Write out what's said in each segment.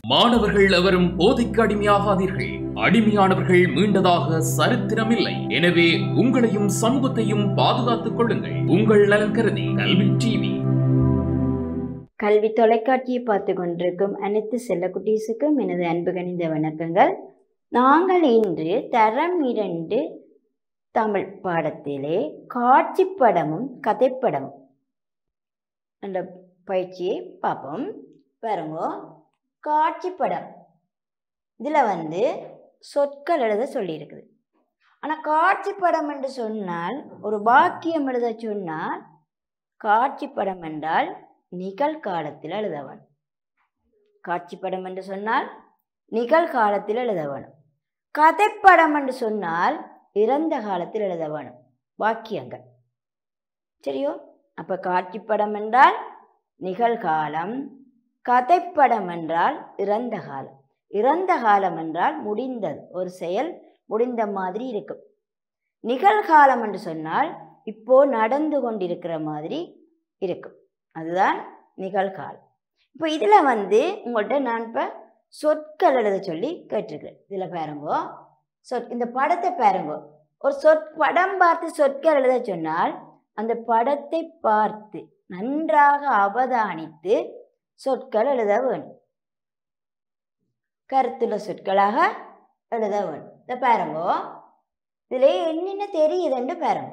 மாணவர்கள் எவரும் போதைக்கு அடிமையாகாதீர்கள் அடிமையானவர்கள் மீண்டதாக சரித்திரமில்லை எனவே உங்களையும் சமூகத்தையும் பாதுகாத்துக் கொள்ளுங்கள் உங்கள் நலன் கருதி கல்வி டிவி கல்வி தொலைக்காட்சியை பார்த்து கொண்டிருக்கும் அனைத்து செல்லக்குட்டீஸுக்கும் எனது அன்பு கணிந்த வணக்கங்கள் நாங்கள் இன்று தரம் இரண்டு தமிழ் பாடத்திலே காட்சி படமும் கதைப்படமும் என்ற பயிற்சியை பார்ப்போம் பாருங்க காட்சி படம் இதில் வந்து சொற்கள் எழுத சொல்லியிருக்குது ஆனால் காட்சி படம் என்று சொன்னால் ஒரு வாக்கியம் எழுத சொன்னால் காட்சி படம் என்றால் நிகழ்காலத்தில் எழுத வேணும் காட்சி படம் என்று சொன்னால் நிகழ்காலத்தில் எழுத வேணும் கதைப்படம் என்று சொன்னால் இறந்த காலத்தில் எழுத வேணும் வாக்கியங்கள் சரியோ அப்போ காட்சி படம் என்றால் நிகழ்காலம் கதைப்படம் என்றால் இறந்த காலம் இறந்த காலம் என்றால் முடிந்தது ஒரு செயல் முடிந்த மாதிரி இருக்கும் நிகழ்காலம் என்று சொன்னால் இப்போ நடந்து கொண்டிருக்கிற மாதிரி இருக்கும் அதுதான் நிகழ்காலம் இப்போ இதில் வந்து உங்கள்கிட்ட நான் இப்போ சொற்கள் எழுத சொல்லி கேட்டிருக்கிறேன் இதில் பாருங்கோ சொற் இந்த படத்தை பாருங்கோ ஒரு சொற் படம் பார்த்து சொற்கள் எழுத சொன்னால் அந்த படத்தை பார்த்து நன்றாக அவதானித்து சொற்கள் எழுத வேணும் கருத்துள்ள சொற்களாக எழுத வேணும் இதை பாருங்கோ இதில் என்னென்ன தெரியுதுன்னு பாருங்க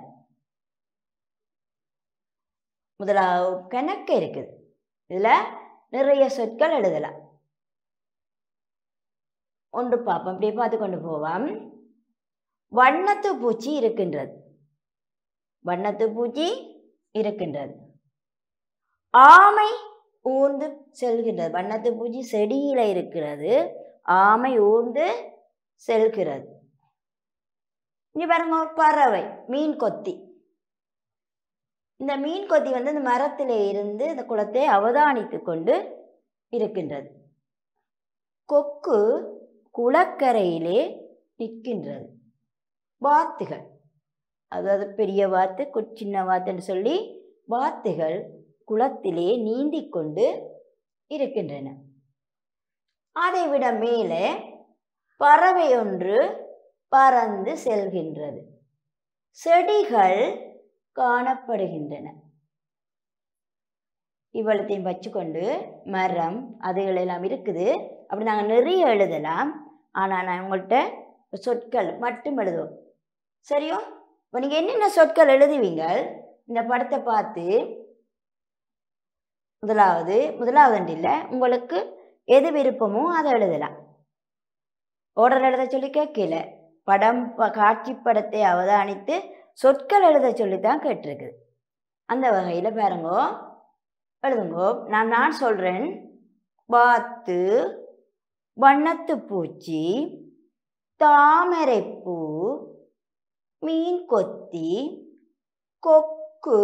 முதலாவது கணக்கு இருக்குது இதில் நிறைய சொற்கள் எழுதலாம் ஒன்று பார்ப்போம் அப்படியே பார்த்து கொண்டு போவோம் வண்ணத்து பூச்சி இருக்கின்றது வண்ணத்து பூச்சி இருக்கின்றது ஆமை ஊர்ந்து செல்கின்றது வண்ணத்து பூச்சி செடியில இருக்கிறது ஆமை ஊர்ந்து செல்கிறது இங்க பாருங்க ஒரு பறவை மீன் கொத்தி இந்த மீன் கொத்தி வந்து இந்த மரத்திலே இருந்து இந்த குளத்தை அவதானித்து கொண்டு இருக்கின்றது கொக்கு குளக்கரையிலே நிற்கின்றது வாத்துகள் அதாவது பெரிய வாத்து கு- சின்ன வாத்துன்னு சொல்லி வாத்துகள் குளத்திலே நீந்தி கொண்டு இருக்கின்றன அதை விட மேலே பறவை ஒன்று பறந்து செல்கின்றது செடிகள் காணப்படுகின்றன இவ்வளத்தையும் வச்சுக்கொண்டு மரம் அதுகள் எல்லாம் இருக்குது அப்படி நாங்கள் நிறைய எழுதலாம் ஆனால் நான் உங்கள்கிட்ட சொற்கள் மட்டும் எழுதுவோம் சரியோ இப்போ நீங்கள் என்னென்ன சொற்கள் எழுதுவீங்க இந்த படத்தை பார்த்து முதலாவது முதலாவது இல்லை உங்களுக்கு எது விருப்பமோ அதை எழுதலாம் ஓடர் எழுத சொல்லி கேட்கல படம் ப- காட்சி படத்தை அவதானித்து சொற்கள் எழுத சொல்லி தான் கேட்டிருக்குது அந்த வகையில் பாருங்கோ எழுதுங்கோ நான் நான் சொல்கிறேன் வாத்து வண்ணத்து பூச்சி தாமரைப்பூ மீன் கொத்தி கொக்கு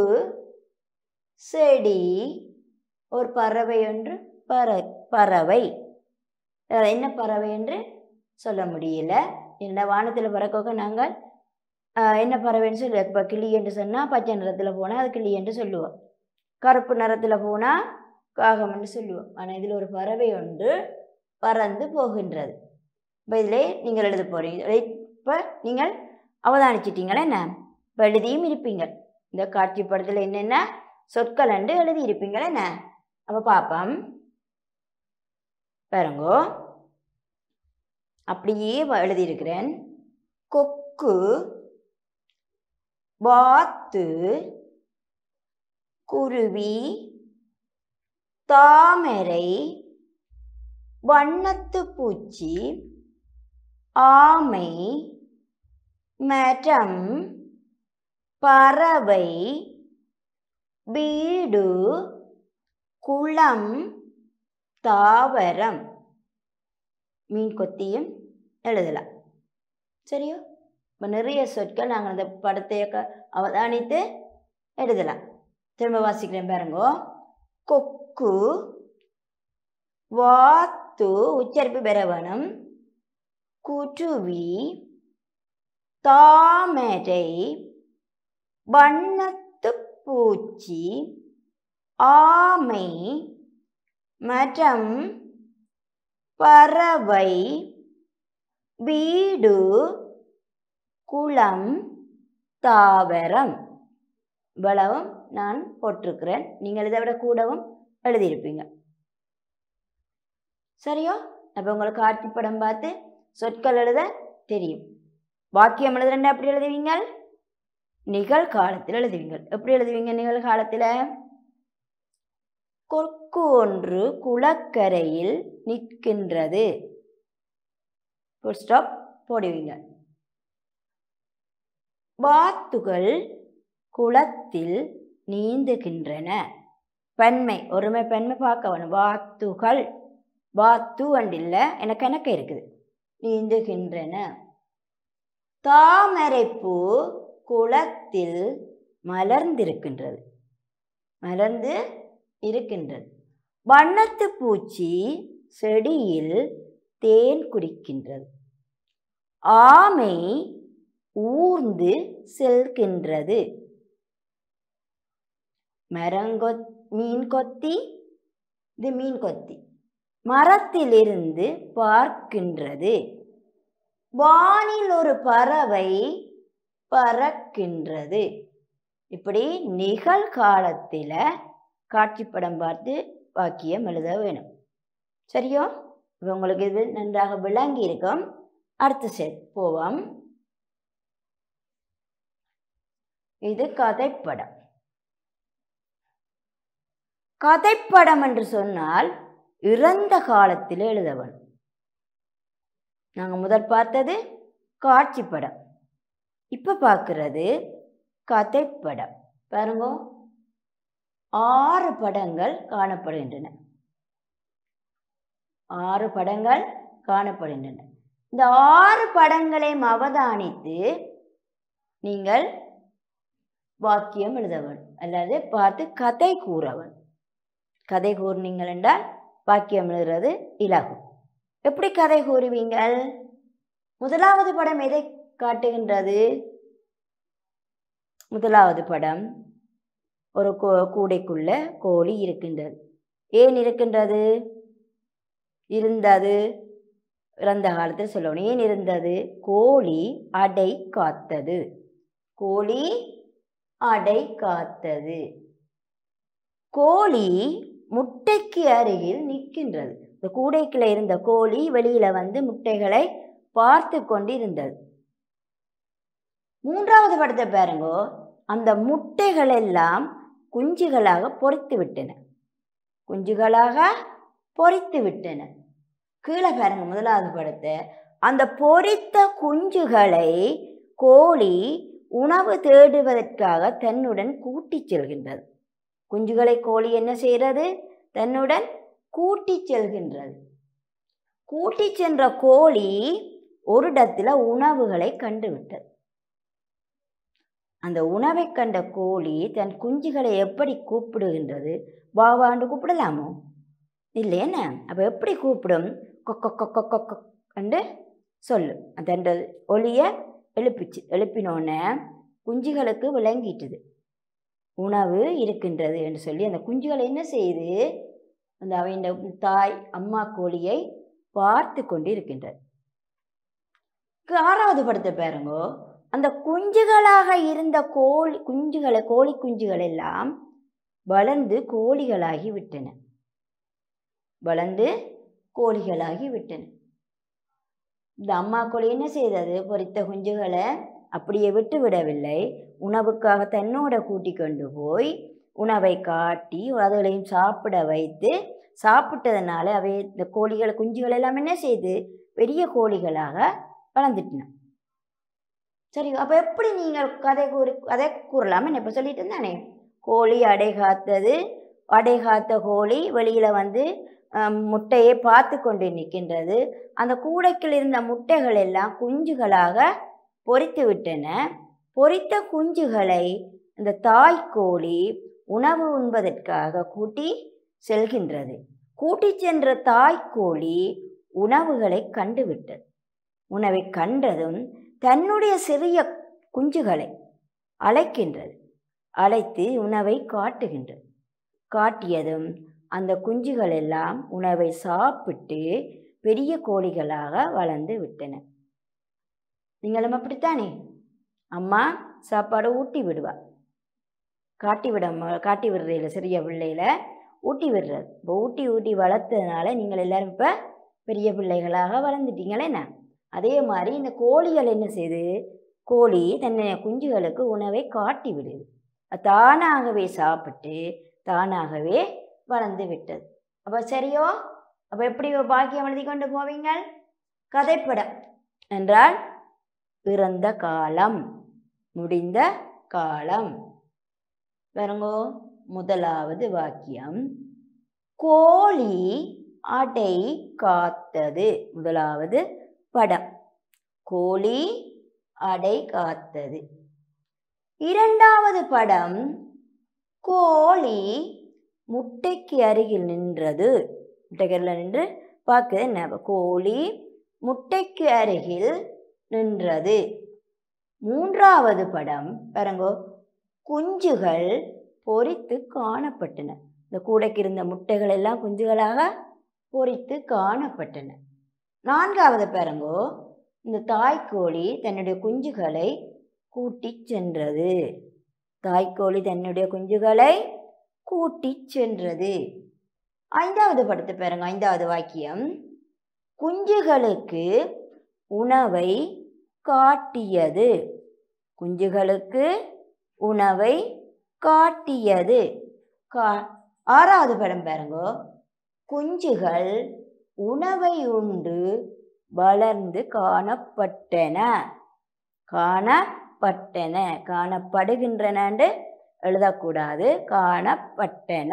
செடி ஒரு பறவை ஒன்று பற பறவை அது என்ன பறவை என்று சொல்ல முடியல என்ன வானத்தில் பறக்க நாங்கள் ஆஹ், என்ன பறவைன்னு சொல்லி இப்போ கிளி என்று சொன்னால் பச்சை நிறத்தில் போனால் அது கிளி என்று சொல்லுவோம் கருப்பு நிறத்தில் போனால் காகம் என்று சொல்லுவோம் ஆனால் இதில் ஒரு பறவை ஒன்று பறந்து போகின்றது இப்போ இதிலே நீங்கள் எழுத போகிறீங்க இப்போ நீங்கள் அவதானிச்சிட்டீங்களே என்ன இப்போ எழுதியும் இருப்பீங்க இந்த காட்சி படத்தில் என்னென்ன சொற்கள் என்று எழுதி இருப்பீங்களே என்ன அப்போ பார்ப்போம் பாருங்கோ அப்படியே வ- எழுதியிருக்கிறேன் கொக்கு வாத்து குருவி தாமரை வண்ணத்து பூச்சி ஆமை மரம் பறவை வீடு குளம் தாவரம் மீன் கொத்தியும் எழுதலாம் சரியோ இப்போ நிறைய சொற்கள் நாங்கள் அந்த படத்தை க- அவதானித்து எழுதலாம் திரும்ப வாசிக்கிறேன் பாருங்கோ கொக்கு வாத்து உச்சரிப்பு பெற வேணும் குருவி தாமரை வண்ணத்து பூச்சி ஆமை மரம் பறவை வீடு குளம் தாவரம் இவ்வளவும் நான் போட்டிருக்கிறேன் நீங்கள் இதை விட கூடவும் எழுதியிருப்பீங்க சரியோ அப்போ உங்களுக்கு ஆட்சி படம் பார்த்து சொற்கள் எழுத தெரியும் வாக்கியம் எழுதுறேன் எப்படி எழுதுவீங்க நிகழ்காலத்தில் எழுதுவீங்க எப்படி எழுதுவீங்க நிகழ்காலத்தில் கொக்கு ஒன்று குளக்கரையில் நிற்கின்றது ஸ்டாப் போடுவீங்க வாத்துகள் குளத்தில் நீந்துகின்றன பெண்மை ஒருமை பெண்மை பார்க்க வேணும் வாத்துகள் வாத்து வண்டில்ல எனக்கு கணக்கு இருக்குது நீந்துகின்றன தாமரைப்பூ குளத்தில் மலர்ந்திருக்கின்றது மலர்ந்து இருக்கின்றது வண்ணத்து பூச்சி செடியில் தேன் குடிக்கின்றது ஆமை ஊர்ந்து செல்கின்றது மரங்கொ மீன் கொத்தி இது மீன் கொத்தி மரத்திலிருந்து பார்க்கின்றது வானில் ஒரு பறவை பறக்கின்றது இப்படி நிகழ்காலத்தில் காட்சிப்படம் பார்த்து வாக்கியம் எழுத வேணும் சரியோ இப்போ உங்களுக்கு இது நன்றாக விளங்கி இருக்கும் அடுத்த செட் போவோம் இது கதைப்படம் கதைப்படம் என்று சொன்னால் இறந்த காலத்தில் எழுத வேணும் நாங்கள் முதல் பார்த்தது காட்சி படம் இப்போ பார்க்குறது கதைப்படம் பாருங்க ஆறு படங்கள் காணப்படுகின்றன ஆறு படங்கள் காணப்படுகின்றன இந்த ஆறு படங்களையும் அவதானித்து நீங்கள் வாக்கியம் எழுத வேண்டும் அல்லது பார்த்து கதை கூற வேண்டும் கதை கூறினீங்கள் என்றால் வாக்கியம் எழுதுறது இலகும் எப்படி கதை கூறுவீங்கள் முதலாவது படம் எதை காட்டுகின்றது முதலாவது படம் ஒரு கோ கூடைக்குள்ள கோழி இருக்கின்றது ஏன் இருக்கின்றது இருந்தது இறந்த காலத்தில் சொல்லணும் ஏன் இருந்தது கோழி அடை காத்தது கோழி அடை காத்தது கோழி முட்டைக்கு அருகில் நிற்கின்றது இந்த கூடைக்குள்ள இருந்த கோழி வெளியில வந்து முட்டைகளை பார்த்து கொண்டு இருந்தது மூன்றாவது படத்தை பாருங்கோ அந்த முட்டைகள் எல்லாம் குஞ்சுகளாக பொறித்து விட்டன குஞ்சுகளாக பொறித்து விட்டன கீழே பாருங்க முதலாவது படத்தை அந்த பொறித்த குஞ்சுகளை கோழி உணவு தேடுவதற்காக தன்னுடன் கூட்டிச் செல்கின்றது குஞ்சுகளை கோழி என்ன செய்கிறது தன்னுடன் கூட்டிச் செல்கின்றது கூட்டிச் சென்ற கோழி ஒரு இடத்துல உணவுகளை கண்டுவிட்டது அந்த உணவை கண்ட கோழி தன் குஞ்சுகளை எப்படி கூப்பிடுகின்றது பாவாண்டு கூப்பிடலாமோ இல்லையேண்ணே அப்போ எப்படி கூப்பிடும் கொக்க கொக்க கொக்க என்று சொல்லு அந்த ஒளியை எழுப்பிச்சு எழுப்பினோன்னே குஞ்சுகளுக்கு விளங்கிட்டுது உணவு இருக்கின்றது என்று சொல்லி அந்த குஞ்சுகள் என்ன செய்யுது அந்த அவையின் தாய் அம்மா கோழியை பார்த்து கொண்டு இருக்கின்றது ஆறாவது படத்தை பாருங்கோ அந்த குஞ்சுகளாக இருந்த கோழி குஞ்சுகளை கோழி குஞ்சுகள் எல்லாம் வளர்ந்து கோழிகளாகி விட்டன வளர்ந்து கோழிகளாகி விட்டன இந்த அம்மா கோழி என்ன செய்தது பொறித்த குஞ்சுகளை அப்படியே விட்டு விடவில்லை உணவுக்காக தன்னோட கூட்டி கொண்டு போய் உணவை காட்டி அதுகளையும் சாப்பிட வைத்து சாப்பிட்டதுனால அவை இந்த கோழிகள் குஞ்சுகள் எல்லாம் என்ன செய்து பெரிய கோழிகளாக வளர்ந்துட்டின சரி அப்போ எப்படி நீங்கள் கதை கூறி கதை கூறலாமே இப்போ சொல்லிட்டு இருந்தானே கோழி அடை காத்தது அடை காத்த கோழி வெளியில் வந்து முட்டையை பார்த்து கொண்டு நிற்கின்றது அந்த கூடைக்குள் இருந்த முட்டைகள் எல்லாம் குஞ்சுகளாக பொறித்து விட்டன பொறித்த குஞ்சுகளை இந்த தாய் கோழி உணவு உண்பதற்காக கூட்டி செல்கின்றது கூட்டி சென்ற தாய் கோழி உணவுகளை கண்டுவிட்டது உணவை கண்டதும் தன்னுடைய சிறிய குஞ்சுகளை அழைக்கின்றது அழைத்து உணவை காட்டுகின்றது காட்டியதும் அந்த குஞ்சுகள் எல்லாம் உணவை சாப்பிட்டு பெரிய கோழிகளாக வளர்ந்து விட்டன நீங்களும் அப்படித்தானே அம்மா சாப்பாடு ஊட்டி விடுவா காட்டி விட காட்டி விடுறதில்ல சிறிய பிள்ளையில ஊட்டி விடுறது இப்போ ஊட்டி ஊட்டி வளர்த்ததுனால நீங்கள் எல்லாரும் இப்போ பெரிய பிள்ளைகளாக வளர்ந்துட்டீங்களே என்ன அதே மாதிரி இந்த கோழிகள் என்ன செய்யுது கோழி தன்னை குஞ்சுகளுக்கு உணவை காட்டி விடுது அது தானாகவே சாப்பிட்டு தானாகவே வளர்ந்து விட்டது அப்போ சரியோ அப்போ எப்படி பாக்கியம் எழுதி கொண்டு போவீங்க கதைப்படம் என்றால் இறந்த காலம் முடிந்த காலம் பாருங்கோ முதலாவது வாக்கியம் கோழி அடை காத்தது முதலாவது படம் கோழி அடை காத்தது இரண்டாவது படம் கோழி முட்டைக்கு அருகில் நின்றது முட்டைக்கரில் நின்று பார்க்குது என்ன கோழி முட்டைக்கு அருகில் நின்றது மூன்றாவது படம் பாருங்கோ குஞ்சுகள் பொரித்து காணப்பட்டன இந்த கூடைக்கு இருந்த முட்டைகள் எல்லாம் குஞ்சுகளாக பொரித்து காணப்பட்டன நான்காவது பாருங்கோ இந்த தாய்க்கோழி தன்னுடைய குஞ்சுகளை கூட்டி சென்றது தாய்க்கோழி தன்னுடைய குஞ்சுகளை கூட்டி சென்றது ஐந்தாவது படத்தை பாருங்க ஐந்தாவது வாக்கியம் குஞ்சுகளுக்கு உணவை காட்டியது குஞ்சுகளுக்கு உணவை காட்டியது கா ஆறாவது படம் பாருங்கோ குஞ்சுகள் உணவை உண்டு வளர்ந்து காணப்பட்டன காணப்பட்டன காணப்படுகின்றனன்னு எழுதக்கூடாது காணப்பட்டன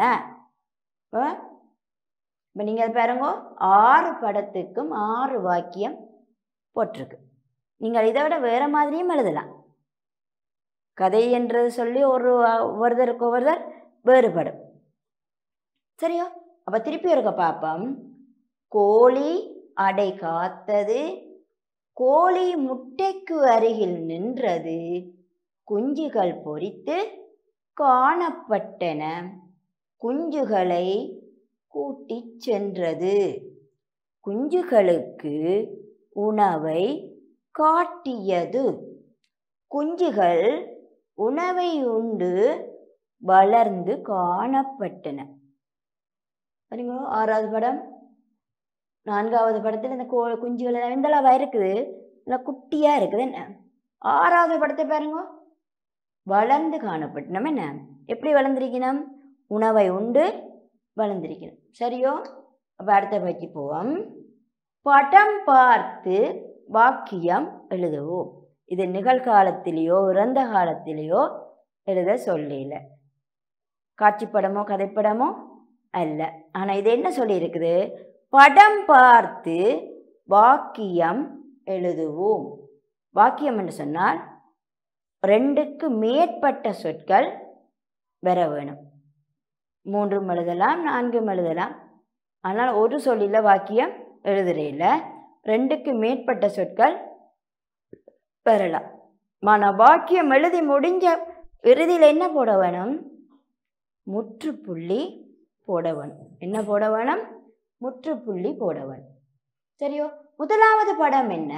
இப்போ நீங்கள் பாருங்க ஆறு படத்துக்கும் ஆறு வாக்கியம் போட்டிருக்கு நீங்கள் இதை விட வேறு மாதிரியும் எழுதலாம் கதை என்றது சொல்லி ஒரு ஒருத்தருக்கு ஒருத்தர் வேறுபடும் சரியா அப்போ திருப்பி இருக்க பார்ப்போம் கோழி அடை காத்தது கோழி முட்டைக்கு அருகில் நின்றது குஞ்சுகள் பொரித்து காணப்பட்டன குஞ்சுகளை கூட்டிச் சென்றது குஞ்சுகளுக்கு உணவை காட்டியது குஞ்சுகள் உணவை உண்டு வளர்ந்து காணப்பட்டன சரிங்களா ஆறாவது படம் நான்காவது படத்தில் இந்த கோ குஞ்சுகள் எல்லாம் எந்தளவாக இருக்குது நல்லா குட்டியாக இருக்குது என்ன ஆறாவது படத்தை பாருங்க வளர்ந்து காணப்பட்டனம் என்ன எப்படி வளர்ந்திருக்கணும் உணவை உண்டு வளர்ந்திருக்கணும் சரியோ அப்போ அடுத்த பைக்கு போவோம் படம் பார்த்து வாக்கியம் எழுதுவோம் இது நிகழ்காலத்திலேயோ இறந்த காலத்திலேயோ எழுத சொல்லல காட்சிப்படமோ கதைப்படமோ அல்ல ஆனால் இது என்ன சொல்லியிருக்குது படம் பார்த்து வாக்கியம் எழுதுவோம் வாக்கியம் என்று சொன்னால் ரெண்டுக்கு மேற்பட்ட சொற்கள் வர வேணும் மூன்றும் எழுதலாம் நான்கும் எழுதலாம் ஆனால் ஒரு சொல்லில வாக்கியம் எழுதுறையில் ரெண்டுக்கு மேற்பட்ட சொற்கள் பெறலாம் ஆனால் வாக்கியம் எழுதி முடிஞ்ச இறுதியில் என்ன போட வேணும் முற்றுப்புள்ளி போட வேணும் என்ன போட வேணும் முற்றுப்புள்ளி போட வேணும் சரியோ முதலாவது படம் என்ன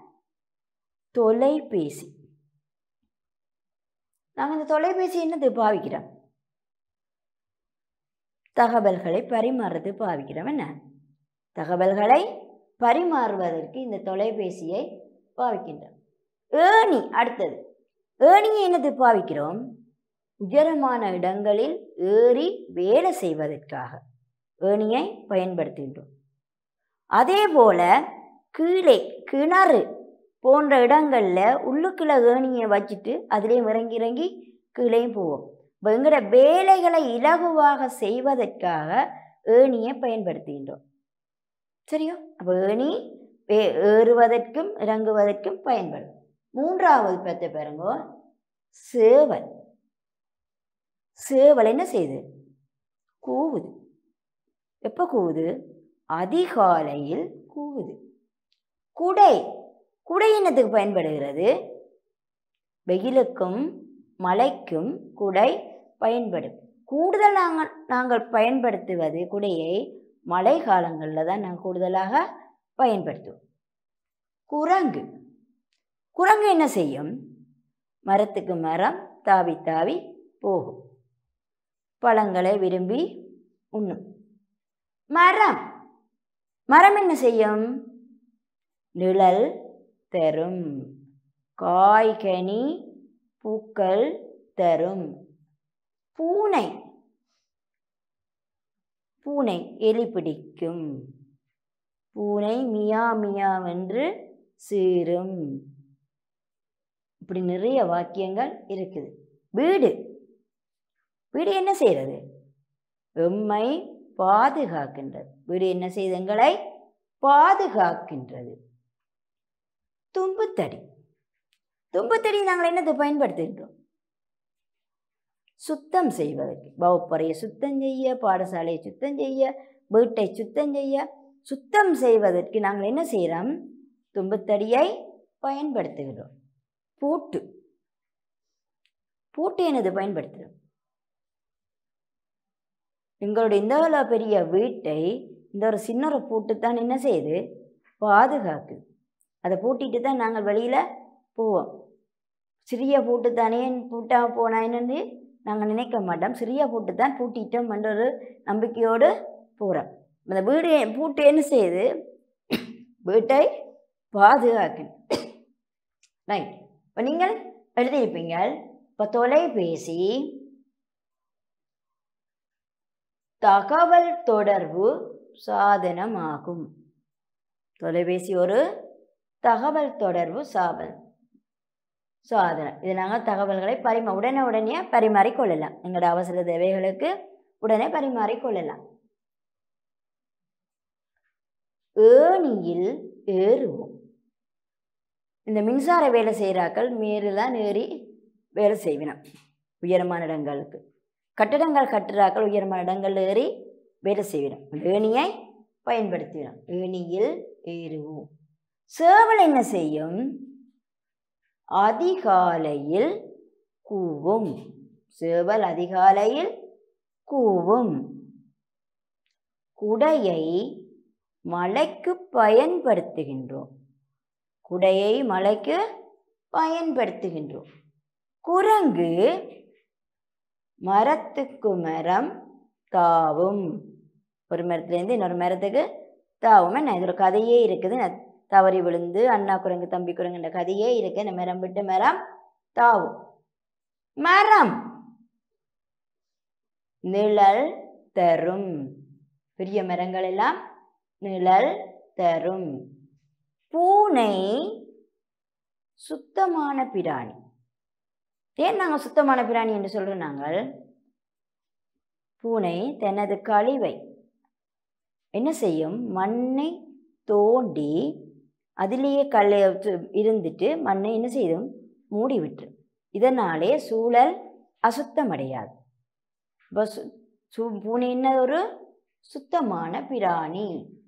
தொலைபேசி நாங்கள் இந்த தொலைபேசி என்னது பாவிக்கிறோம் தகவல்களை பரிமாறுறது பாவிக்கிறோம் என்ன தகவல்களை பரிமாறுவதற்கு இந்த தொலைபேசியை பாவிக்கின்றோம் ஏணி அடுத்தது ஏணியை என்னது பாவிக்கிறோம் உயரமான இடங்களில் ஏறி வேலை செய்வதற்காக ஏணியை பயன்படுத்துகின்றோம் அதே போல கீழே கிணறு போன்ற இடங்களில் உள்ளுக்குள்ள ஏணியை வச்சுட்டு அதுலேயும் இறங்கி இறங்கி கீழேயும் போவோம் இப்போ எங்களோட வேலைகளை இலகுவாக செய்வதற்காக ஏணியை பயன்படுத்துகின்றோம் சரியோ அப்போ ஏணி வே ஏறுவதற்கும் இறங்குவதற்கும் பயன்படும் மூன்றாவது பற்றி பாருங்க சேவல் சேவல் என்ன செய்யுது கூவுது எப்போ கூவுது அதிகாலையில் கூவுது குடை குடை என்னத்துக்கு பயன்படுகிறது வெயிலுக்கும் மழைக்கும் குடை பயன்படும் கூடுதல் நாங்கள் நாங்கள் பயன்படுத்துவது குடையை மழை காலங்களில் தான் நாங்கள் கூடுதலாக பயன்படுத்துவோம் குரங்கு குரங்கு என்ன செய்யும் மரத்துக்கு மரம் தாவி தாவி போகும் பழங்களை விரும்பி உண்ணும் மரம் மரம் என்ன செய்யும் நிழல் தரும் காய்கனி பூக்கள் தரும் பூனை பூனை எலி பிடிக்கும் பூனை மியா மியாவென்று சீரும் இப்படி நிறைய வாக்கியங்கள் இருக்குது வீடு வீடு என்ன செய்கிறது எம்மை பாதுகாக்கின்றது வீடு என்ன செய்து எங்களை பாதுகாக்கின்றது தும்புத்தடி தும்புத்தடி நாங்கள் என்னத்தை பயன்படுத்துகின்றோம் சுத்தம் செய்வதற்கு வகுப்பறையை சுத்தம் செய்ய பாடசாலையை சுத்தம் செய்ய வீட்டை சுத்தம் செய்ய சுத்தம் செய்வதற்கு நாங்கள் என்ன செய்கிறோம் தும்புத்தடியை பயன்படுத்துகிறோம் பூட்டு பூட்டு என்னது பயன்படுத்துகிறோம் எங்களுடைய இந்த இவ்வளோ பெரிய வீட்டை இந்த ஒரு சின்ன ஒரு பூட்டு தான் என்ன செய்யுது பாதுகாக்குது அதை பூட்டிட்டு தான் நாங்கள் வெளியில் போவோம் சிறிய பூட்டு தானே பூட்டா போனா என்னன்னு நாங்கள் நினைக்க மாட்டோம் சிறிய பூட்டு தான் பூட்டிட்டோம் என்ற ஒரு நம்பிக்கையோடு போகிறோம் அந்த வீடு பூட்டு என்ன செய்யுது வீட்டை பாதுகாக்கு ரைட் இப்போ நீங்கள் எழுதியிருப்பீங்க இப்போ தொலைபேசி தகவல் தொடர்பு சாதனமாகும் தொலைபேசி ஒரு தகவல் தொடர்பு சாதனம் சாதனம் இது நாங்கள் தகவல்களை பரிமா உடனே உடனே பரிமாறிக்கொள்ளலாம் எங்களோட அவசர தேவைகளுக்கு உடனே பரிமாறிக்கொள்ளலாம் ஏணியில் ஏறுவோம் இந்த மின்சார வேலை செய்கிறாக்கள் மேலெல்லாம் ஏறி வேலை செய்வினோம் உயரமான இடங்களுக்கு கட்டடங்கள் கட்டுறாக்கள் உயரமான இடங்கள் ஏறி வேலை செய்வினோம் அந்த ஏணியை பயன்படுத்தினோம் ஏணியில் ஏறுவோம் சேவல் என்ன செய்யும் அதிகாலையில் கூவும் சேவல் அதிகாலையில் கூவும் குடையை மழைக்கு பயன்படுத்துகின்றோம் குடையை மழைக்கு பயன்படுத்துகின்றோம் குரங்கு மரத்துக்கு மரம் தாவும் ஒரு மரத்துலேருந்து இன்னொரு மரத்துக்கு தாவும் என்ன இது ஒரு கதையே இருக்குது நான் தவறி விழுந்து அண்ணா குரங்கு தம்பி குரங்குன்ற கதையே இருக்கு இந்த மரம் விட்டு மரம் தாவும் மரம் நிழல் தரும் பெரிய மரங்கள் எல்லாம் நிழல் தரும் பூனை சுத்தமான பிராணி ஏன் நாங்கள் சுத்தமான பிராணி என்று சொல்கிறோம் நாங்கள் பூனை தனது கழிவை என்ன செய்யும் மண்ணை தோண்டி அதிலேயே கல் இருந்துட்டு மண்ணை என்ன செய்யும் மூடி விட்டு இதனாலே சூழல் அசுத்தமடையாது இப்போ சு சு பூனை என்ன ஒரு சுத்தமான பிராணி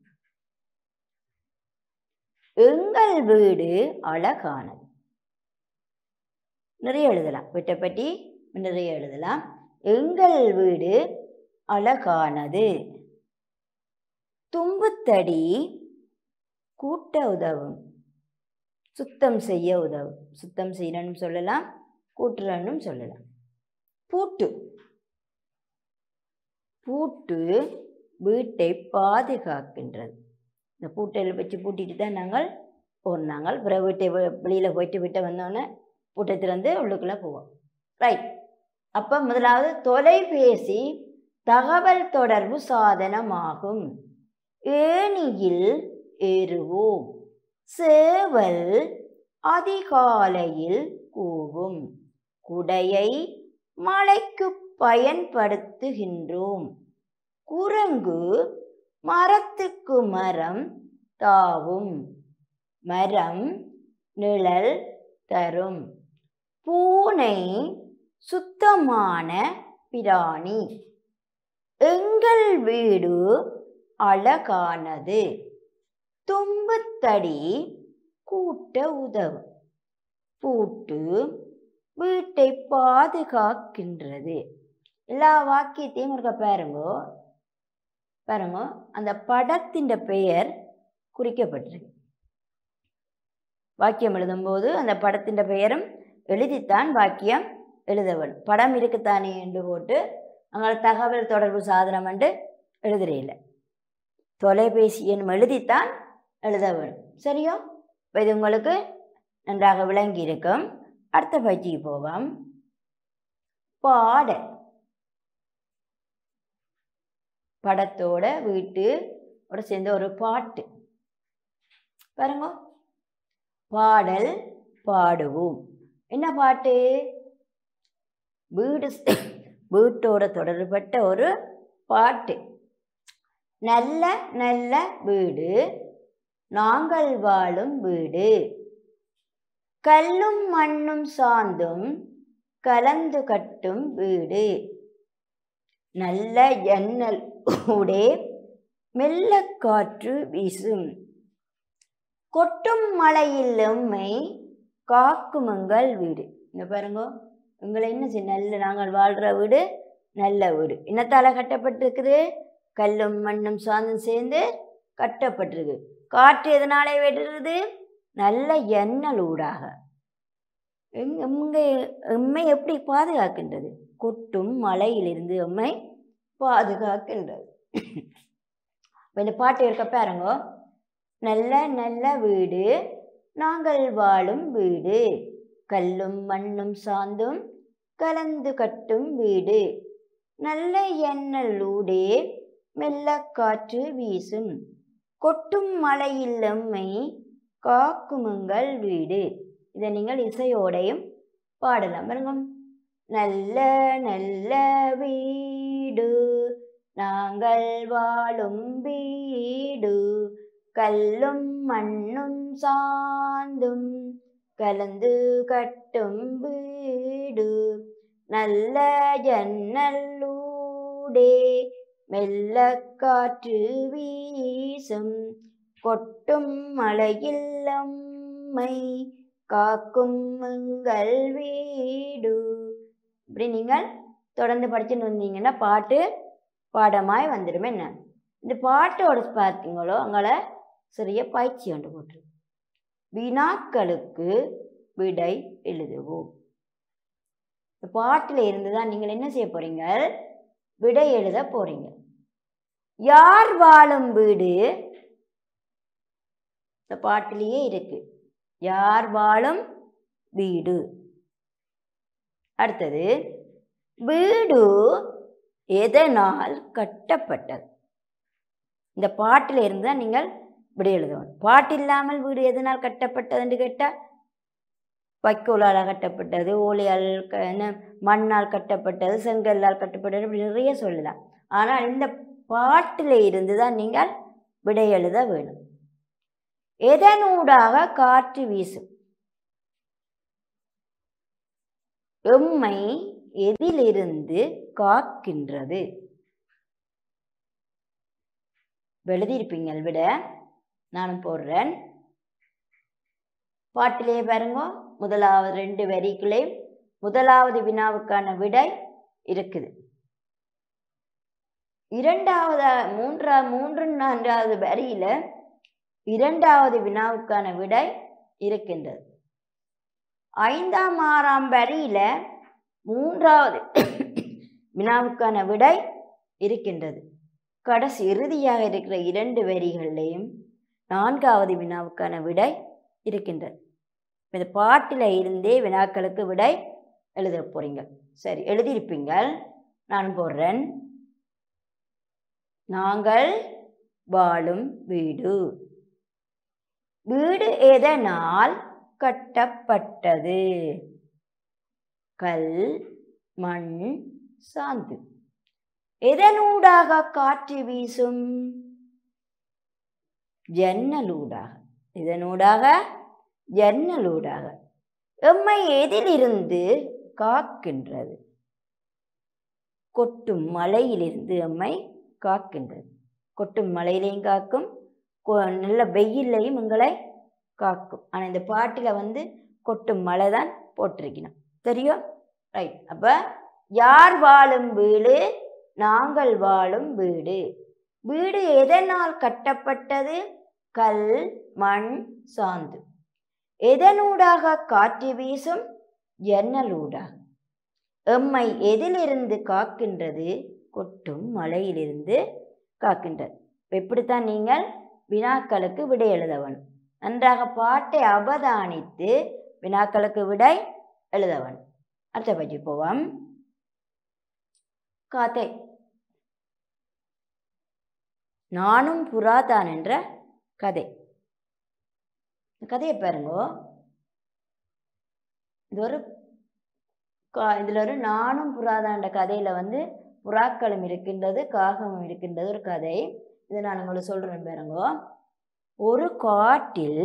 எங்கள் வீடு அழகானது நிறைய எழுதலாம் வீட்டை பற்றி நிறைய எழுதலாம் எங்கள் வீடு அழகானது தும்புத்தடி கூட்ட உதவும் சுத்தம் செய்ய உதவும் சுத்தம் செய்யணும்னு சொல்லலாம் கூட்டுறன்னு சொல்லலாம் பூட்டு பூட்டு வீட்டை பாதுகாக்கின்றது இந்த பூட்டை வச்சு பூட்டிட்டு தான் நாங்கள் போனோம் நாங்கள் பிறகு வீட்டை வெளியில் போயிட்டு வீட்டை வந்தோடனே பூட்டை திறந்து உள்ளுக்குள்ளே போவோம் ரைட் அப்போ முதலாவது தொலைபேசி தகவல் தொடர்பு சாதனமாகும் ஏணியில் ஏறுவோம் சேவல் அதிகாலையில் கூவும் குடையை மழைக்கு பயன்படுத்துகின்றோம் குரங்கு மரத்துக்கு மரம் தாவும் மரம் நிழல் தரும் பூனை சுத்தமான பிராணி எங்கள் வீடு அழகானது தும்புத்தடி கூட்ட உதவும் பூட்டு வீட்டை பாதுகாக்கின்றது எல்லா வாக்கியத்தையும் இருக்க பாருங்கோ பாருங்க அந்த படத்தின் பெயர் குறிக்கப்பட்டிருக்கு வாக்கியம் எழுதும்போது அந்த படத்தின் பெயரும் எழுதித்தான் வாக்கியம் எழுத வேணும் படம் இருக்குத்தானே என்று போட்டு அங்கே தகவல் தொடர்பு சாதனம் என்று எழுதுறையில தொலைபேசி எண் எழுதித்தான் எழுத வேணும் சரியோ இப்போ இது உங்களுக்கு நன்றாக விளங்கி இருக்கும் அடுத்த பயிற்சிக்கு போவோம் பாட படத்தோட வீட்டோட சேர்ந்த ஒரு பாட்டு பாருங்க பாடல் பாடுவோம் என்ன பாட்டு வீடு வீட்டோட தொடர்பட்ட ஒரு பாட்டு நல்ல நல்ல வீடு நாங்கள் வாழும் வீடு கல்லும் மண்ணும் சாந்தும் கலந்து கட்டும் வீடு நல்ல ஜன்னல் ஊடே மெல்ல காற்று வீசும் கொட்டும் மழையில் எம்மை காக்கும் எங்கள் வீடு இங்க பாருங்க உங்களை என்ன செய்ய நல்ல நாங்கள் வாழ்கிற வீடு நல்ல வீடு என்னத்தால கட்டப்பட்டிருக்குது கல்லும் மண்ணும் சாந்தும் சேர்ந்து கட்டப்பட்டிருக்கு காற்று எதனாலே வெட்டுறது நல்ல எண்ணல் ஊடாக எங் எங்க எம்மை எப்படி பாதுகாக்கின்றது கொட்டும் மழையிலிருந்து எம்மை பாதுகாக்கின்றது இப்ப இந்த பாட்டு இருக்க பாருங்க நல்ல நல்ல வீடு நாங்கள் வாழும் வீடு கல்லும் மண்ணும் சாந்தும் கலந்து கட்டும் வீடு நல்ல எண்ணலூடே மெல்ல காற்று வீசும் கொட்டும் மழையில் எம்மை காக்குமுங்கள் வீடு இதை நீங்கள் இசையோடையும் பாடலாம் பாருங்க நல்ல நல்ல வீடு நாங்கள் வாழும் வீடு கல்லும் மண்ணும் சாந்தும் கலந்து கட்டும் வீடு நல்ல ஜன்னலூடே மெல்ல காற்று வீசும் கொட்டும் மழையில் அம்மை காக்கும் எங்கள் வீடு இப்படி நீங்கள் தொடர்ந்து படிச்சுட்டு வந்தீங்கன்னா பாட்டு பாடமாய் வந்துடும் என்ன இந்த பாட்டோட பார்த்தீங்களோ அங்கே சிறிய பயிற்சி கொண்டு போட்டு வினாக்களுக்கு விடை எழுதுவோம் இந்த பாட்டில் இருந்து தான் நீங்கள் என்ன செய்ய போறீங்க விடை எழுத போறீங்க யார் வாழும் வீடு இந்த பாட்டிலேயே இருக்கு யார் வாழும் வீடு அடுத்தது வீடு எதனால் கட்டப்பட்டது இந்த பாட்டில் இருந்து தான் நீங்கள் விடை எழுதணும் பாட்டு இல்லாமல் வீடு எதனால் கட்டப்பட்டதுன்னு கேட்டால் வைக்கோலால் கட்டப்பட்டது ஓலையால் க என்ன மண்ணால் கட்டப்பட்டது செங்கல்லால் கட்டப்பட்டது இப்படி நிறைய சொல்லலாம் ஆனால் இந்த பாட்டில் இருந்து தான் நீங்கள் விடை எழுத வேணும் எதனூடாக காற்று வீசும் எம்மை எதிலிருந்து காக்கின்றது எழுதியிருப்பீங்கள் விட நானும் போடுறேன் பாட்டிலே பாருங்க முதலாவது ரெண்டு வரிகளே முதலாவது வினாவுக்கான விடை இருக்குது இரண்டாவது மூன்றா மூன்று நான்காவது வரியில இரண்டாவது வினாவுக்கான விடை இருக்கின்றது ஐந்தாம் ஆறாம் வரியில மூன்றாவது வினாவுக்கான விடை இருக்கின்றது கடைசி இறுதியாக இருக்கிற இரண்டு வரிகள்லையும் நான்காவது வினாவுக்கான விடை இருக்கின்றது இந்த பாட்டில் இருந்தே வினாக்களுக்கு விடை எழுத போறீங்க சரி எழுதியிருப்பீங்கள் நான் போடுறேன் நாங்கள் வாழும் வீடு வீடு எதனால் கட்டப்பட்டது கல் மண் சாந்து எதனூடாக காற்று வீசும் ஜன்னலூடாக இதனூடாக ஜன்னலூடாக எம்மை எதிலிருந்து காக்கின்றது கொட்டும் மலையிலிருந்து எம்மை காக்கின்றது கொட்டும் மலையிலையும் காக்கும் கொ- நல்ல வெயில்லையும் எங்களை காக்கும் ஆனால் இந்த பாட்டில் வந்து கொட்டும் மழை தான் போட்டிருக்கணும் தெரியும் ரைட் அப்போ யார் வாழும் வீடு நாங்கள் வாழும் வீடு வீடு எதனால் கட்டப்பட்டது கல் மண் சாந்து எதனூடாக காற்று வீசும் ஜன்னலூடாக எம்மை எதிலிருந்து காக்கின்றது கொட்டும் மழையிலிருந்து காக்கின்றது எப்படித்தான் நீங்கள் வினாக்களுக்கு விடை எழுத வேணும் நன்றாக பாட்டை அவதானித்து வினாக்களுக்கு விடை எழுத வேணும் அடுத்த பற்றி போவோம் கதை நானும் புறாதான் என்ற கதை இந்த கதையை பாருங்கோ இது ஒரு கா- இதுல ஒரு நானும் புறாதான்ற கதையில வந்து புறாக்களும் இருக்கின்றது காகமும் இருக்கின்றது ஒரு கதை இதை நான் உங்களுக்கு சொல்றேன் பாருங்கோ ஒரு காட்டில்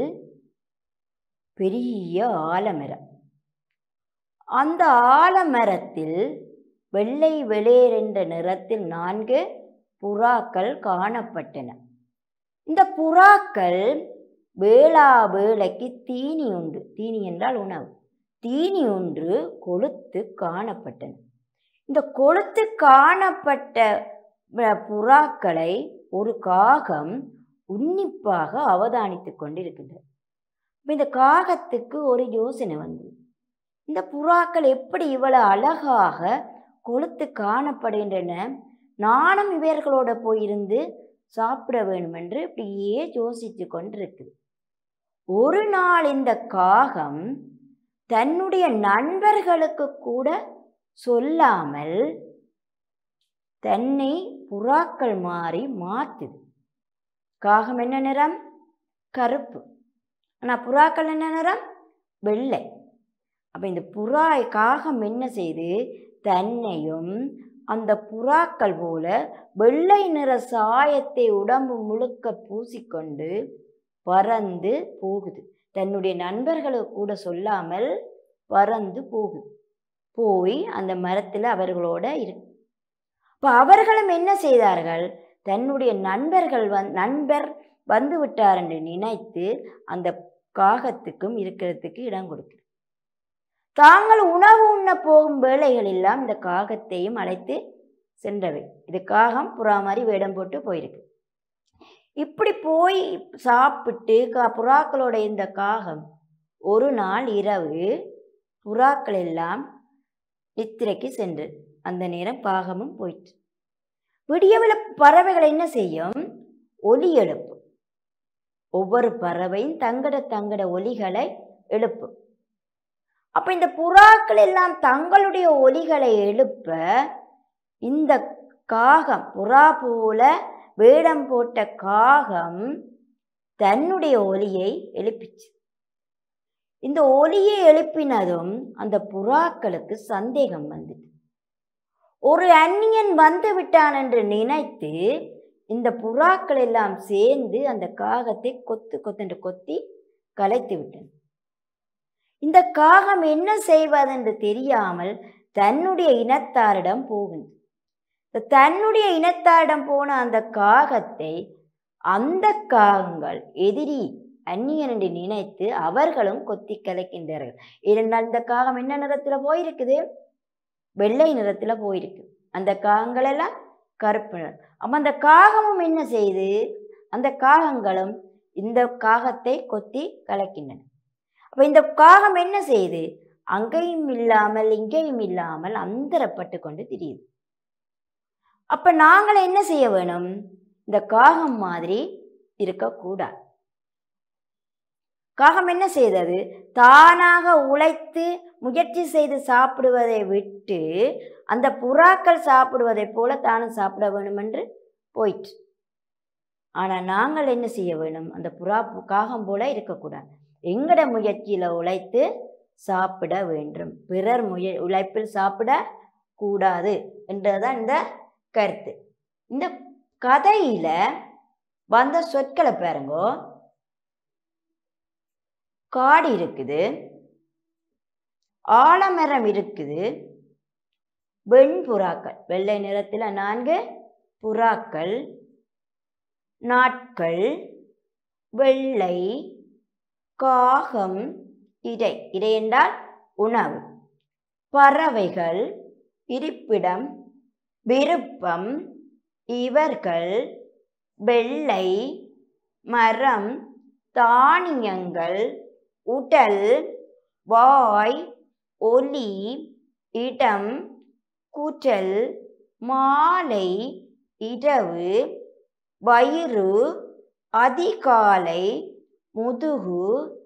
பெரிய ஆலமரம் அந்த ஆலமரத்தில் வெள்ளை வெளியேர் என்ற நிறத்தில் நான்கு புறாக்கள் காணப்பட்டன இந்த புறாக்கள் வேளா வேளைக்கு தீனி உண்டு தீனி என்றால் உணவு தீனி ஒன்று கொளுத்து காணப்பட்டன இந்த கொளுத்து காணப்பட்ட வ- புறாக்களை ஒரு காகம் உன்னிப்பாக அவதானித்து கொண்டிருக்கின்றது அப்ப இந்த காகத்துக்கு ஒரு யோசனை வந்தது இந்த புறாக்கள் எப்படி இவ்வளவு அழகாக கொளுத்து காணப்படுகின்றன நானும் இவர்களோட போயிருந்து சாப்பிட வேண்டும் என்று இப்படியே யோசித்து கொண்டிருக்குது ஒரு நாள் இந்த காகம் தன்னுடைய நண்பர்களுக்கு கூட சொல்லாமல் தன்னை புறாக்கள் மாறி மாத்துது காகம் என்ன நிறம் கருப்பு ஆனால் புறாக்கள் என்ன நிறம் வெள்ளை அப்போ இந்த புறா காகம் என்ன செய்து தன்னையும் அந்த புறாக்கள் போல வெள்ளை நிற சாயத்தை உடம்பு முழுக்க பூசிக்கொண்டு பறந்து போகுது தன்னுடைய நண்பர்களுக்கு கூட சொல்லாமல் பறந்து போகுது போய் அந்த மரத்தில் அவர்களோட இருக்கு இப்போ அவர்களும் என்ன செய்தார்கள் தன்னுடைய நண்பர்கள் வந் நண்பர் வந்து விட்டார் என்று நினைத்து அந்த காகத்துக்கும் இருக்கிறதுக்கு இடம் கொடுக்கு தாங்கள் உணவு உண்ண போகும் வேளைகளெல்லாம் இந்த காகத்தையும் அழைத்து சென்றவை இது காகம் புறா மாதிரி வேடம் போட்டு போயிருக்கு இப்படி போய் சாப்பிட்டு கா புறாக்களோட இந்த காகம் ஒரு நாள் இரவு புறாக்கள் எல்லாம் நித்திரைக்கு சென்று அந்த நேரம் காகமும் போயிற்று விடியவில் பறவைகள் என்ன செய்யும் ஒலி எழுப்பும் ஒவ்வொரு பறவையும் தங்கட தங்கட ஒலிகளை எழுப்பும் அப்ப இந்த புறாக்கள் எல்லாம் தங்களுடைய ஒலிகளை எழுப்ப இந்த காகம் புறா போல வேடம் போட்ட காகம் தன்னுடைய ஒலியை எழுப்பிச்சு இந்த ஒலியை எழுப்பினதும் அந்த புறாக்களுக்கு சந்தேகம் வந்தது ஒரு அந்நியன் வந்து விட்டான் என்று நினைத்து இந்த புறாக்கள் எல்லாம் சேர்ந்து அந்த காகத்தை கொத்து கொத்தென்று கொத்தி கலைத்து விட்டன இந்த காகம் என்ன செய்வதென்று தெரியாமல் தன்னுடைய இனத்தாரிடம் போகின்றது இந்த தன்னுடைய இனத்தாரிடம் போன அந்த காகத்தை அந்த காகங்கள் எதிரி அந்நியன் என்று நினைத்து அவர்களும் கொத்தி கலைக்கின்றார்கள் ஏனென்றால் இந்த காகம் என்ன நிறத்துல போயிருக்குது வெள்ளை நிறத்துல போயிருக்கு அந்த காகங்கள் எல்லாம் கருப்பு நிறம் அப்ப அந்த காகமும் என்ன செய்து அந்த காகங்களும் இந்த காகத்தை கொத்தி கலக்கின்றன அப்ப இந்த காகம் என்ன செய்யுது அங்கேயும் இல்லாமல் இங்கேயும் இல்லாமல் அந்தரப்பட்டு கொண்டு திரியுது அப்ப நாங்கள் என்ன செய்ய வேணும் இந்த காகம் மாதிரி இருக்கக்கூடாது காகம் என்ன செய்தது தானாக உழைத்து முயற்சி செய்து சாப்பிடுவதை விட்டு அந்த புறாக்கள் சாப்பிடுவதைப் போல தானும் சாப்பிட வேணும் என்று போயிற்று ஆனால் நாங்கள் என்ன செய்ய வேணும் அந்த புறா காகம் போல இருக்கக்கூடாது எங்கட முயற்சியில் உழைத்து சாப்பிட வேண்டும் பிறர் முய உழைப்பில் சாப்பிட கூடாது என்றதுதான் இந்த கருத்து இந்த கதையில வந்த சொற்களை பாருங்கோ காடு இருக்குது ஆலமரம் இருக்குது வெண்புறாக்கள் வெள்ளை நிறத்தில் நான்கு புறாக்கள் நாட்கள் வெள்ளை காகம் இடை இடை என்றால் உணவு பறவைகள் இருப்பிடம் விருப்பம் இவர்கள் வெள்ளை மரம் தானியங்கள் உடல் வாய் ஒலி இடம் கூற்றல் மாலை இரவு வயிறு அதிகாலை முதுகு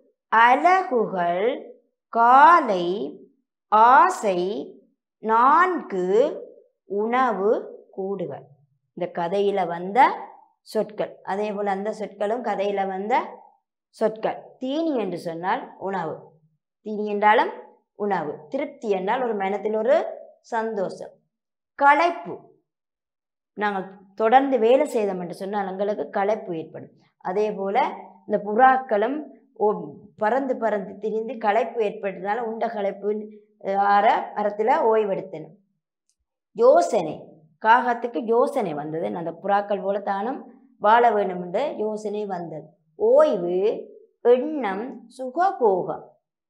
அலகுகள் காலை ஆசை நான்கு உணவு கூடுகள் இந்த கதையில் வந்த சொற்கள் அதே போல் அந்த சொற்களும் கதையில் வந்த சொற்கள் தீனி என்று சொன்னால் உணவு தீனி என்றாலும் உணவு திருப்தி என்றால் ஒரு மனத்தில் ஒரு சந்தோஷம் களைப்பு நாங்கள் தொடர்ந்து வேலை செய்தோம் என்று சொன்னால் எங்களுக்கு களைப்பு ஏற்படும் அதே போல் இந்த புறாக்களும் ஓ- பறந்து பறந்து திரிந்து களைப்பு ஏற்பட்டதுனால உண்ட களைப்பு ஆற மரத்தில் ஓய்வெடுத்தணும் யோசனை காகத்துக்கு யோசனை வந்தது அந்த புறாக்கள் போல தானும் வாழ வேண்டும் என்ற யோசனை வந்தது ஓய்வு எண்ணம் சுகபோகம்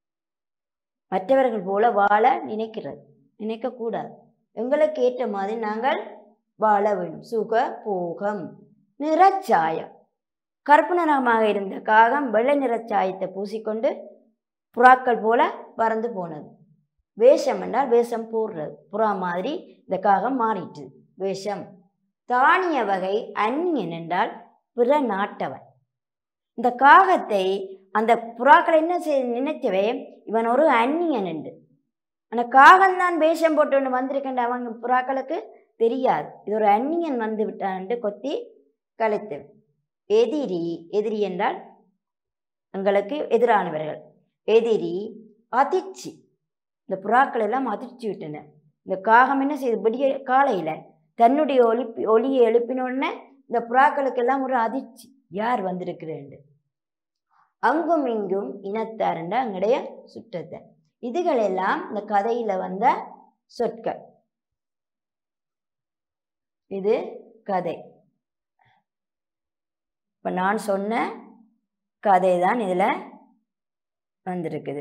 மற்றவர்கள் போல வாழ நினைக்கிறது நினைக்கக்கூடாது எங்களுக்கு ஏற்ற மாதிரி நாங்கள் வாழ வேண்டும் சுக போகம் நிறச்சாயம் கருப்பு நிறமாக இருந்த காகம் வெள்ளை நிறச்சாயத்தை பூசிக்கொண்டு புறாக்கள் போல பறந்து போனது வேஷம் என்றால் வேஷம் போடுறது புறா மாதிரி இந்த காகம் மாறிட்டு வேஷம் தானிய வகை அந்நியன் என்றால் பிற நாட்டவன் இந்த காகத்தை அந்த புறாக்கள் என்ன செய் நினைச்சவே இவன் ஒரு அந்நியன் என்று அந்த காகம்தான் வேஷம் போட்டு ஒன்று வந்திருக்கின்ற அவங்க புறாக்களுக்கு தெரியாது இது ஒரு அந்நியன் வந்து விட்டான் என்று கொத்தி கலைத்து எதிரி எதிரி என்றால் எங்களுக்கு எதிரானவர்கள் எதிரி அதிர்ச்சி இந்த புறாக்கள் எல்லாம் அதிர்ச்சி விட்டன இந்த காகம் என்ன செய்யுது விடிய காலையில் தன்னுடைய ஒலிப்பி ஒலியை எழுப்பின உடனே இந்த புறாக்களுக்கெல்லாம் ஒரு அதிர்ச்சி யார் வந்திருக்கிறேன் அங்கும் இங்கும் இனத்தாருண்ட அங்கடைய சுற்றத்தை இதுகளெல்லாம் இந்த கதையில வந்த சொற்கள் இது கதை இப்போ நான் சொன்ன கதை தான் இதில் வந்திருக்குது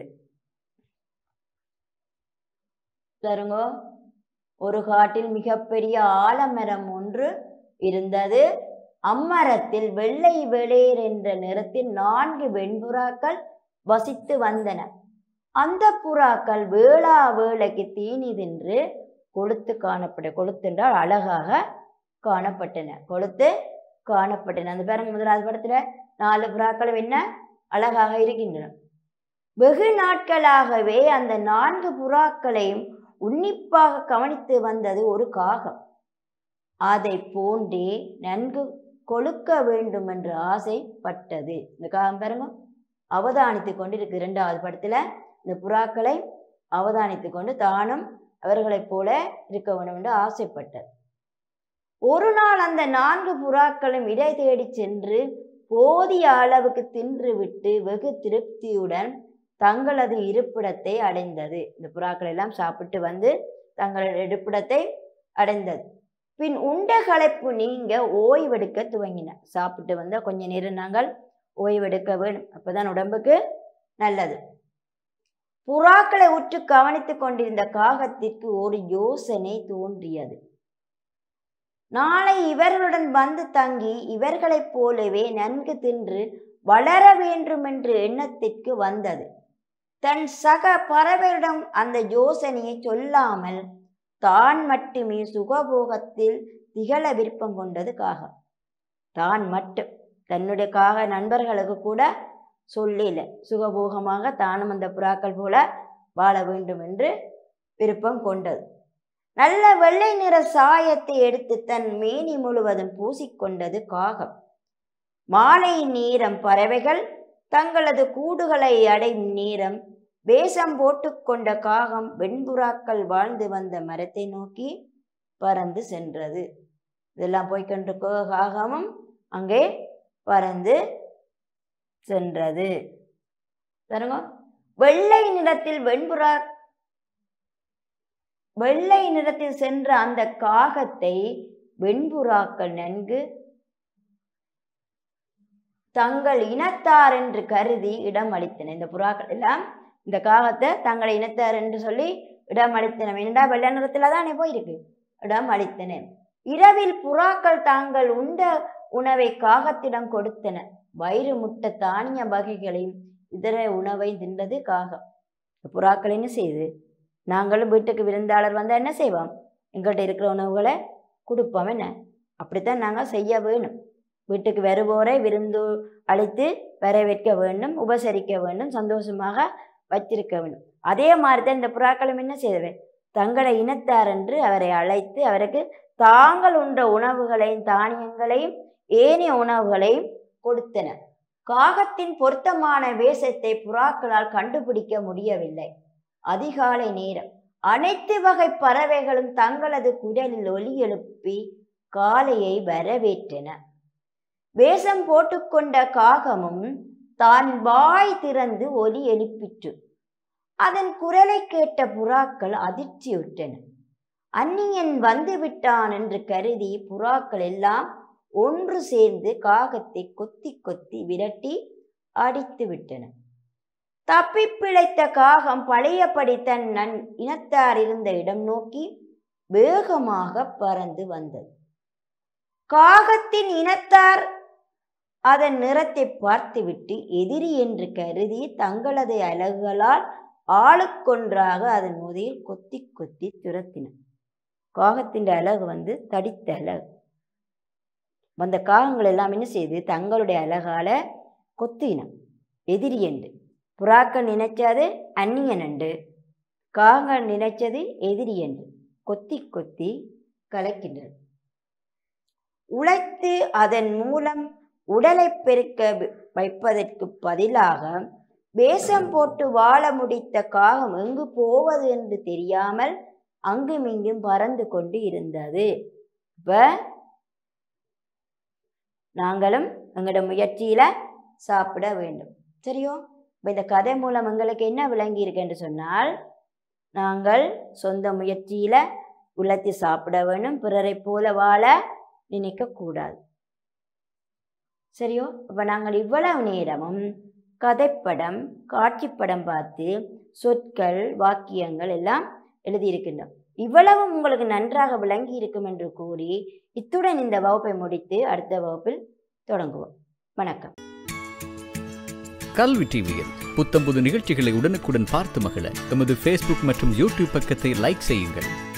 பாருங்கோ ஒரு காட்டில் மிகப்பெரிய ஆலமரம் ஒன்று இருந்தது அம்மரத்தில் வெள்ளை வெளியர் என்ற நிறத்தில் நான்கு வெண்புறாக்கள் வசித்து வந்தன அந்த புறாக்கள் வேளா வேளைக்கு தீனி தின்று கொளுத்து காணப்பட கொளுத்தென்றால் அழகாக காணப்பட்டன கொளுத்து காணப்பட்டன அந்த பாருங்க முதலாவது படத்துல நாலு புறாக்களும் என்ன அழகாக இருக்கின்றன வெகு நாட்களாகவே அந்த நான்கு புறாக்களையும் உன்னிப்பாக கவனித்து வந்தது ஒரு காகம் அதை போன்றே நன்கு கொழுக்க வேண்டும் என்ற ஆசைப்பட்டது இந்த காகம் பாருங்க அவதானித்து கொண்டு இருக்கு இரண்டாவது படத்துல இந்த புறாக்களை அவதானித்து கொண்டு தானும் அவர்களைப் போல இருக்க வேண்டும் என்று ஆசைப்பட்டது ஒரு நாள் அந்த நான்கு புறாக்களும் இடை தேடி சென்று போதிய அளவுக்கு தின்று விட்டு வெகு திருப்தியுடன் தங்களது இருப்பிடத்தை அடைந்தது இந்த புறாக்கள் எல்லாம் சாப்பிட்டு வந்து தங்களது இருப்பிடத்தை அடைந்தது பின் உண்ட களைப்பு நீங்க ஓய்வெடுக்க துவங்கின சாப்பிட்டு வந்தா கொஞ்ச நேரம் நாங்கள் ஓய்வெடுக்க வேணும் அப்பதான் உடம்புக்கு நல்லது புறாக்களை உற்று கவனித்துக் கொண்டிருந்த காகத்திற்கு ஒரு யோசனை தோன்றியது நாளை இவர்களுடன் வந்து தங்கி இவர்களைப் போலவே நன்கு தின்று வளர வேண்டும் என்ற எண்ணத்திற்கு வந்தது தன் சக பறவையிடம் அந்த யோசனையை சொல்லாமல் தான் மட்டுமே சுகபோகத்தில் திகழ விருப்பம் கொண்டது காகம் தான் மட்டும் தன்னுடைய காக நண்பர்களுக்கு கூட சொல்லல சுகபோகமாக தானும் அந்த புறாக்கள் போல வாழ வேண்டும் என்று விருப்பம் கொண்டது நல்ல வெள்ளை நிற சாயத்தை எடுத்து தன் மேனி முழுவதும் பூசிக்கொண்டது காகம் மாலை நேரம் பறவைகள் தங்களது கூடுகளை அடையும் நேரம் வேஷம் போட்டுக்கொண்ட காகம் வெண்புறாக்கள் வாழ்ந்து வந்த மரத்தை நோக்கி பறந்து சென்றது இதெல்லாம் போய்கொண்டிருக்க காகமும் அங்கே பறந்து சென்றது பாருங்க வெள்ளை நிறத்தில் வெண்புறா வெள்ளை நிறத்தில் சென்ற அந்த காகத்தை வெண்புறாக்கள் நன்கு தங்கள் இனத்தார் என்று கருதி இடம் அளித்தன இந்த புறாக்கள் எல்லாம் இந்த காகத்தை தங்களை இனத்தார் என்று சொல்லி இடம் அளித்தன ஏனென்றா வெள்ளை நிறத்துல தானே போயிருக்கு இடம் அளித்தன இரவில் புறாக்கள் தாங்கள் உண்ட உணவை காகத்திடம் கொடுத்தன வயிறு முட்ட தானிய வகைகளையும் இதர உணவை தின்றது காகம் புறாக்கள் என்ன செய்யுது நாங்களும் வீட்டுக்கு விருந்தாளர் வந்தால் என்ன செய்வோம் எங்கள்கிட்ட இருக்கிற உணவுகளை கொடுப்போம் என்ன அப்படித்தான் நாங்கள் செய்ய வேணும் வீட்டுக்கு வருவோரை விருந்து அழைத்து வரவேற்க வேண்டும் உபசரிக்க வேண்டும் சந்தோஷமாக வச்சிருக்க வேண்டும் அதே மாதிரி தான் இந்த புறாக்களும் என்ன செய்தவை தங்களை இனத்தார் என்று அவரை அழைத்து அவருக்கு தாங்கள் உண்ட உணவுகளையும் தானியங்களையும் ஏனைய உணவுகளையும் கொடுத்தன காகத்தின் பொருத்தமான வேஷத்தை புறாக்களால் கண்டுபிடிக்க முடியவில்லை அதிகாலை நேரம் அனைத்து வகை பறவைகளும் தங்களது குரலில் ஒலி எழுப்பி காலையை வரவேற்றன வேஷம் போட்டுக்கொண்ட காகமும் தான் வாய் திறந்து ஒலி எழுப்பிற்று அதன் குரலை கேட்ட புறாக்கள் அதிர்ச்சியுற்றன அந்நியன் வந்து விட்டான் என்று கருதி புறாக்கள் எல்லாம் ஒன்று சேர்ந்து காகத்தை கொத்தி கொத்தி விரட்டி அடித்து விட்டன தப்பி பிழைத்த காகம் பழையபடி தன் நன் இனத்தார் இருந்த இடம் நோக்கி வேகமாக பறந்து வந்தது காகத்தின் இனத்தார் அதன் நிறத்தை பார்த்துவிட்டு எதிரி என்று கருதி தங்களது அலகுகளால் ஆளுக்கொன்றாக அதன் முதையில் கொத்தி கொத்தி துரத்தின காகத்தின் அழகு வந்து தடித்த அழகு வந்த காகங்கள் எல்லாம் என்ன செய்து தங்களுடைய அழகால கொத்தின எதிரி என்று புறாக்கள் நினைச்சது அந்நியன் என்று காகங்கள் நினைச்சது எதிரி என்று கொத்தி கொத்தி கலக்கின்றது உழைத்து அதன் மூலம் உடலை பெருக்க வைப்பதற்கு பதிலாக வேஷம் போட்டு வாழ முடித்த காகம் எங்கு போவது என்று தெரியாமல் அங்கும் இங்கும் பறந்து கொண்டு இருந்தது இப்ப நாங்களும் எங்களோட முயற்சியில சாப்பிட வேண்டும் சரியோ இப்போ இந்த கதை மூலம் எங்களுக்கு என்ன விளங்கி இருக்கு என்று சொன்னால் நாங்கள் சொந்த முயற்சியில உழைத்து சாப்பிட வேண்டும் பிறரை போல வாழ நினைக்க கூடாது சரியோ அப்போ நாங்கள் இவ்வளவு நேரமும் கதைப்படம் காட்சிப்படம் பார்த்து சொற்கள் வாக்கியங்கள் எல்லாம் எழுதியிருக்கின்றோம் இவ்வளவும் உங்களுக்கு நன்றாக விளங்கி இருக்கும் என்று கூறி இத்துடன் இந்த வகுப்பை முடித்து அடுத்த வகுப்பில் தொடங்குவோம் வணக்கம் கல்வி டிவியில் புத்தம்புது நிகழ்ச்சிகளை உடனுக்குடன் பார்த்து மகிழ எமது ஃபேஸ்புக் மற்றும் யூடியூப் பக்கத்தை லைக் செய்யுங்கள்